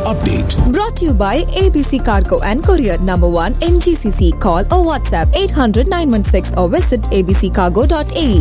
update. Brought to you by ABC Cargo and Courier Number 1 MGCC. Call or WhatsApp 800 916 or visit abccargo.ae.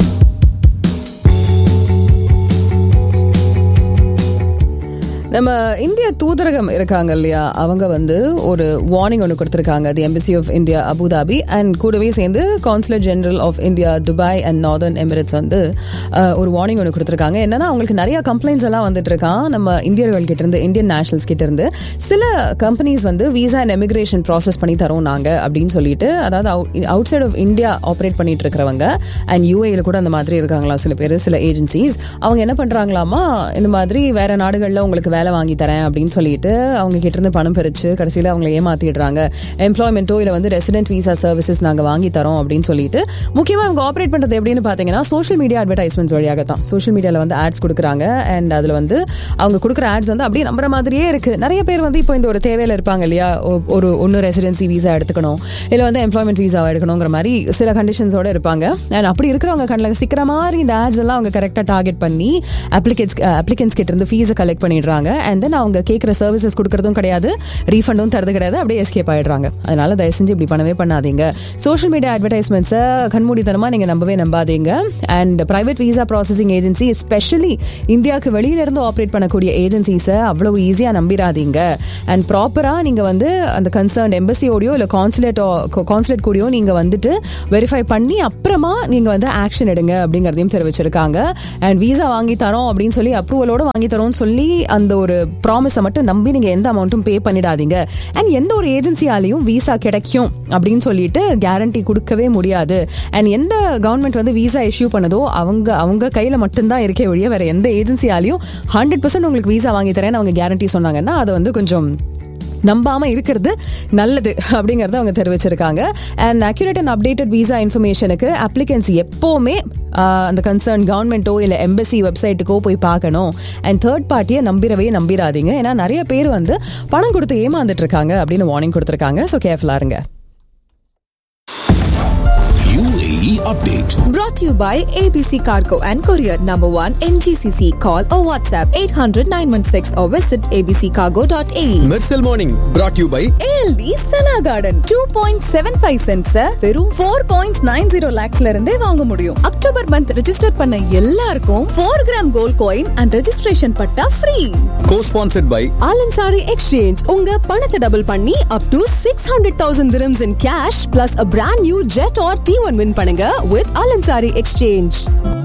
நம்ம இந்திய தூதரகம் இருக்காங்க இல்லையா அவங்க வந்து ஒரு வார்னிங் ஒன்று கொடுத்துருக்காங்க the embassy of India Abu Dhabi and கூடவே சேர்ந்து consulate general of India Dubai and Northern Emirates வந்து அஹ், ஒரு வார்னிங் ஒன்று கொடுத்துருக்காங்க என்னன்னா அவங்களுக்கு நிறைய கம்ப்ளைண்ட்ஸ் எல்லாம் வந்துட்டு இருக்கான் நம்ம இந்தியர்கள் கிட்ட இருந்து இந்தியன் நேஷனல்ஸ் கிட்ட இருந்து சில கம்பெனிஸ் வந்து விசா அண்ட் எமிகிரேஷன் ப்ராசஸ் பண்ணி தரோம் நாங்க அப்படின்னு சொல்லிட்டு அதாவது outside of India operate பண்ணிட்டு இருக்கிறவங்க அண்ட் யூஏல கூட அந்த மாதிரி இருக்காங்களா சில பேர் சில ஏஜென்சிஸ் அவங்க என்ன பண்றாங்களாமா இந்த மாதிரி வேற நாடுகளில் உங்களுக்கு வேலை வாங்கி தரேன் அப்படின்னு சொல்லிட்டு அவங்க கிட்ட இருந்து பணம் பறிச்சு கடைசியில் அவங்களை ஏமாத்திடுறாங்க எம்ப்ளாய்மெண்ட்டோ இல்லை வந்து ரெசிடென்ட் விசா சர்வீசஸ் நாங்கள் வாங்கி தரோம் அப்படின்னு சொல்லிட்டு முக்கியமாக அவங்க ஆப்ரேட் பண்ணுறது எப்படின்னு பார்த்தீங்கன்னா சோஷியல் மீடியா அட்வர்டைஸ்மெண்ட்ஸ் வழியாக தான் சோஷியல் மீடியாவில் வந்து ஆட்ஸ் கொடுக்குறாங்க அண்ட் அதில் வந்து அவங்க கொடுக்குற ஆட்ஸ் வந்து அப்படியே நம்புற மாதிரியே இருக்கு நிறைய பேர் வந்து இப்போ இந்த ஒரு தேவையில் இருப்பாங்க இல்லையா ஒ- ஒரு ஒன்று ரெசிடென்சி விசா எடுத்துக்கணும் இல்லை வந்து எம்ப்ளாய்மெண்ட் விசா எடுக்கணுங்கிற மாதிரி சில கண்டிஷன்ஸோட இருப்பாங்க அண்ட் அப்படி இருக்கிறவங்க கண்ணில் சிக்கிற மாதிரி இந்த ஆட்ஸ் எல்லாம் அவங்க கரெக்டாக டார்கெட் பண்ணி அப்ளிகன்ஸ் அப்ளிகன்ஸ் கிட்ட இருந்து ஃபீஸை கலெக்ட் பண்ணிடுறாங்க அண்ட் தென் அவங்க கேட்குற சர்வீசஸ் கொடுக்கறதும் கிடையாது ரீஃபண்டும் தரது கிடையாது அப்படியே எஸ்கேப் ஆயிடுறாங்க அதனால தயவு செஞ்சு இப்படி பண்ணவே பண்ணாதீங்க சோஷியல் மீடியா அட்வர்டைஸ்மெண்ட்ஸை கண்மூடித்தனமாக நீங்கள் நம்பவே நம்பாதீங்க and private visa processing agency especially இந்தியாவுக்கு வெளியில இருந்து ஆப்ரேட் பண்ணக்கூடிய ஏஜென்சிஸை அவ்வளவு ஈஸியாக நம்பிடாதீங்க அண்ட் ப்ராப்பராக நீங்கள் வந்து அந்த கன்சர்ன் எம்பசியோடையோ இல்லை கான்சுலேட்டோ கான்சுலேட் கூடயோ நீங்கள் வந்துட்டு வெரிஃபை பண்ணி அப்புறமா நீங்கள் வந்து ஆக்ஷன் எடுங்க அப்படிங்கிறதையும் தெரிவிச்சிருக்காங்க அண்ட் விசா வாங்கி தரோம் அப்படின்னு சொல்லி அப்ரூவலோட வாங்கி தரோம்னு சொல்லி அந்த ஒரு ப்ராமிஸை மட்டும் நம்பி நீங்கள் எந்த அமௌண்ட்டும் பே பண்ணிடாதீங்க அண்ட் எந்த ஒரு ஏஜென்சியாலையும் விசா கிடைக்கும் அப்படின்னு சொல்லிட்டு கேரண்டி கொடுக்கவே முடியாது அண்ட் எந்த கவர்மெண்ட் வந்து விசா இஷ்யூ பண்ணதோ அவங்க அவங்க கையில் மட்டும்தான் இருக்கே ஒழிய வேற எந்த ஏஜென்சியாலையும் ஹண்ட்ரட் பர்சன்ட் உங்களுக்கு விசா வாங்கி தரேன்னு அவங்க கேரண்டி சொன்னாங்கன்னா அதை வந்து கொஞ்சம் நம்பாம இருக்கிறது நல்லது அப்படிங்கறத அவங்க தெரிவிச்சிருக்காங்க and accurate and updated visa இன்ஃபர்மேஷனுக்கு அப்ளிகன்ஸ் எப்போவுமே ஆஹ், அந்த கன்சர்ன் கவர்மெண்ட்டோ இல்லை எம்பசி வெப்சைட்டுக்கோ போய் பார்க்கணும் அண்ட் தேர்ட் பார்ட்டியை நம்பிடவே நம்பிடாதீங்க ஏன்னா நிறைய பேர் வந்து பணம் கொடுத்து ஏமாந்துட்டு இருக்காங்க அப்படின்னு வார்னிங் கொடுத்துருக்காங்க ஸோ கேர்ஃபுல்லாக இருங்க UAE update. Brought to you by ABC Cargo and Courier Number 1 MGCC. Call or WhatsApp 800 916 or visit abccargo.ae. Mersal morning brought you by ALD Sana Garden 2.75 cents வெறும் 4.90 lakhsல இருந்தே வாங்க முடியும் அக்டோபர் மந்த் ரெஜிஸ்டர் பண்ண எல்லாருக்கும் 4 gram gold coin and registration பட்டா free co sponsored by Al Ansari exchange உங்க பணத்தை double பண்ணி up to six hundred thousand dirhams in cash plus a brand new jet or T1 win பண்ணுங்க with Al Ansari exchange